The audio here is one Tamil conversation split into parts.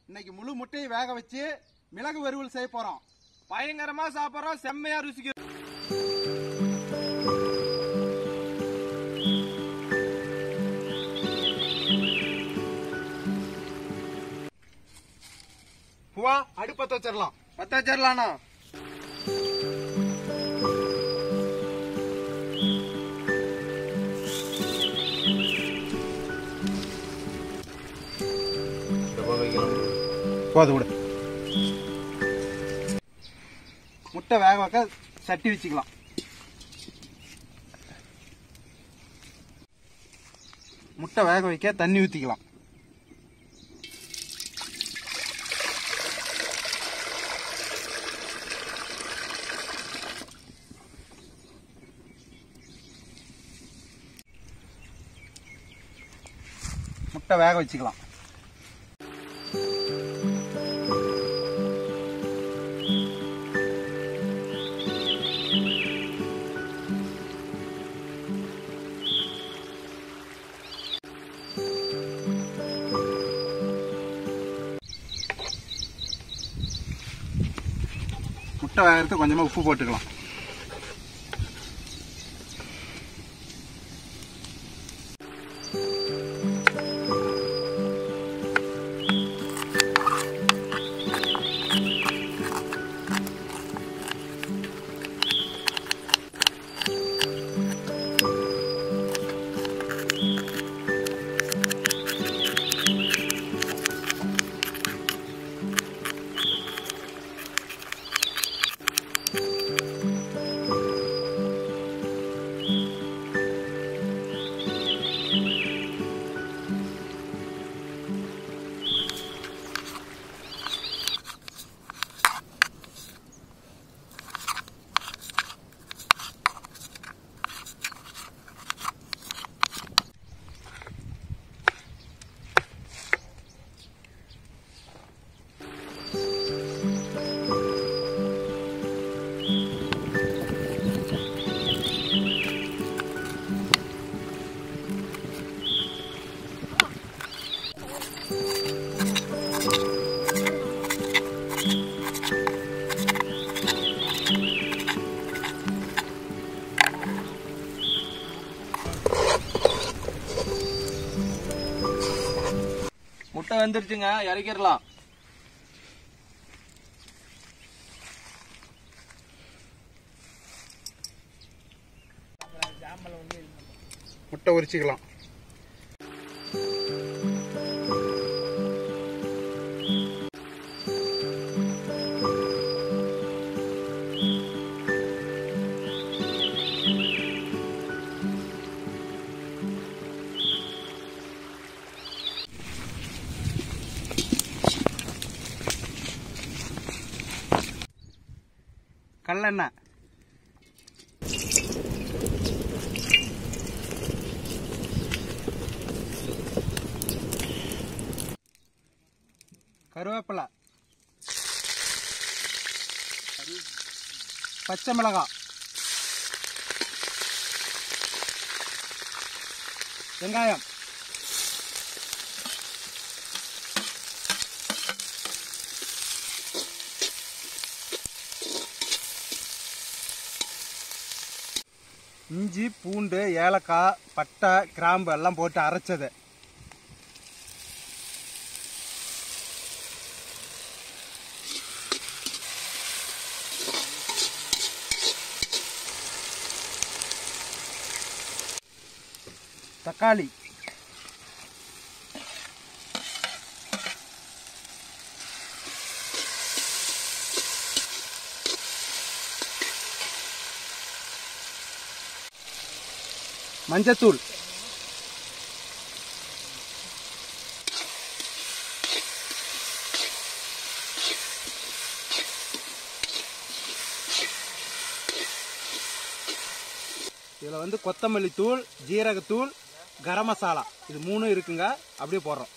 இன்னைக்கு முழு முட்டையை வேக வச்சு மிளகு வறுவல் செய்ய போறோம் பயங்கரமா சாப்பிடுறோம் செம்மையா ருசிக்கு வா அடுப்பத்த வச்சிடலாம் பத்த வச்சிடலாண்ணா போது விடு முட்டை வேக வைக்க சட்டி வச்சுக்கலாம் முட்டை வேக வைக்க தண்ணி ஊற்றிக்கலாம் முட்டை வேக வச்சுக்கலாம் முட்டை வேகிறதுக்கு கொஞ்சமா உப்பு போட்டுக்கலாம் முட்டை வெந்துருச்சுங்க இறக்கிடலாம் முட்டை உரிச்சிக்கலாம் கல்லெண்ணெய் கருவேப்பிலை பச்சை மிளகாய் வெங்காயம் இஞ்சி பூண்டு ஏலக்காய் பட்டை கிராம்பு எல்லாம் போட்டு அரைச்சது தக்காளி மஞ்சத்தூள் இதில் வந்து கொத்தமல்லி தூள் ஜீரகத்தூள் கரம் மசாலா இது மூணும் இருக்குங்க அப்படியே போடுறோம்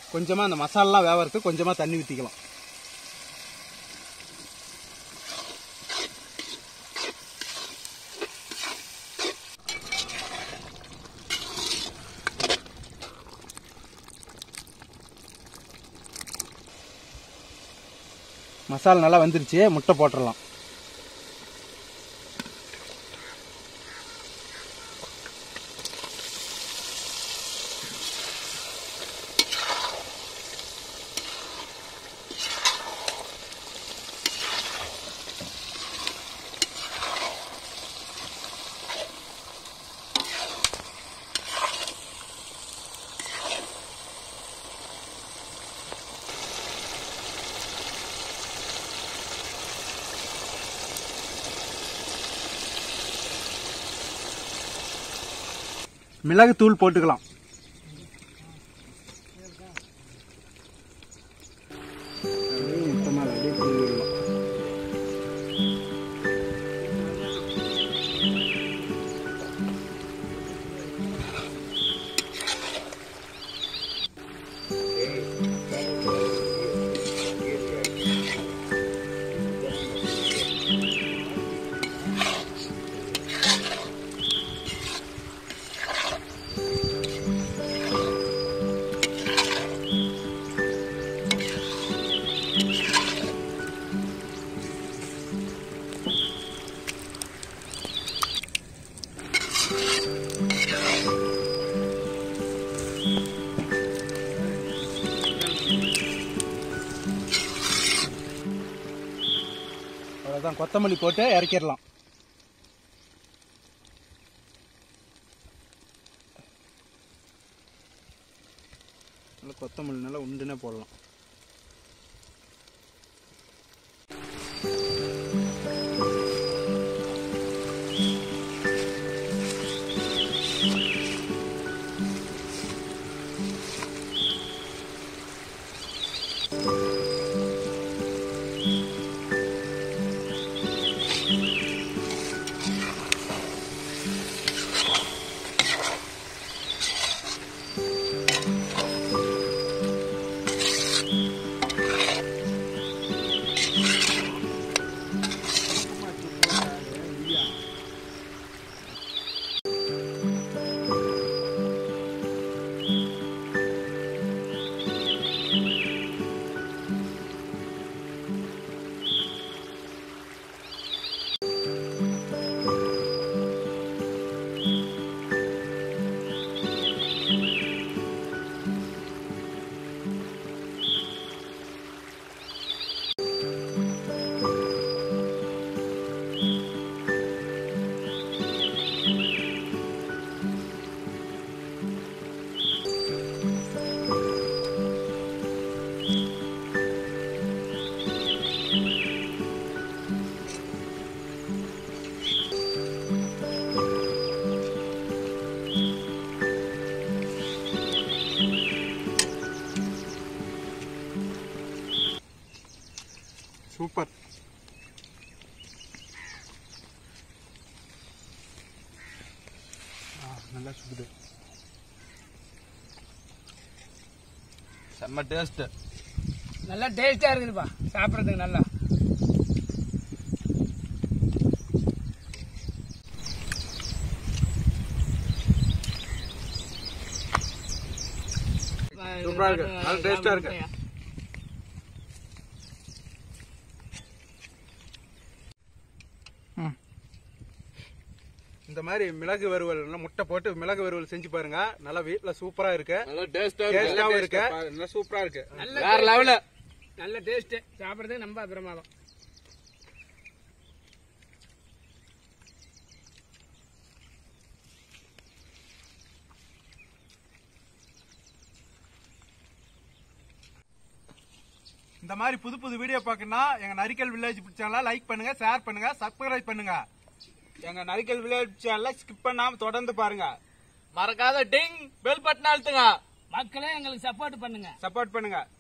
கொஞ்சமா அந்த மசாலாலாம் வேவறதுக்கு கொஞ்சமா தண்ணி ஊற்றிக்கலாம் மசாலா நல்லா வந்துருச்சு முட்டை போட்டுடலாம் மிளகு தூள் போட்டுக்கலாம் முட்டை மேல அப்படியே தூவி விடலாம். அவ்வளவுதான் கொத்தமல்லி போட்டு இறக்கிடலாம் நல்லா கொத்தமல்லி நல்லா உண்டுனே போடலாம் சூப்பர் நல்லா சுடுது செம்ம டேஸ்ட் நல்லா டேஸ்டா இருக்குதுப்பா சாப்பிட்றதுக்கு நல்லா சூப்பரா இருக்கு நல்ல டேஸ்டா இருக்கு இந்த மாதிரி மிளகு வறுவல் நல்லா முட்டை போட்டு மிளகு வறுவல் செஞ்சு பாருங்க நல்லா வீட்ல சூப்பரா இருக்கு நல்ல டேஸ்டா டேஸ்டாவும் இருக்கு நல்லா சூப்பரா இருக்கு வேற லெவல நல்ல டேஸ்ட் சாப்பிட்றதுக்கு ரொம்ப பிரமாதம் இந்த மாதிரி புது புது வீடியோ பார்க்கணும்னா எங்க நரிக்கல் வில்லேஜ் சேனலை லைக் பண்ணுங்க ஷேர் பண்ணுங்க சப்ஸ்கிரைப் பண்ணுங்க எங்க நரிக்கல் வில்லேஜ் சேனலை ஸ்கிப் பண்ணாம தொடர்ந்து பாருங்க மறக்காத டிங் பெல் பட்டன் அழுத்துங்க மக்களே எங்களுக்கு சப்போர்ட் பண்ணுங்க சப்போர்ட் பண்ணுங்க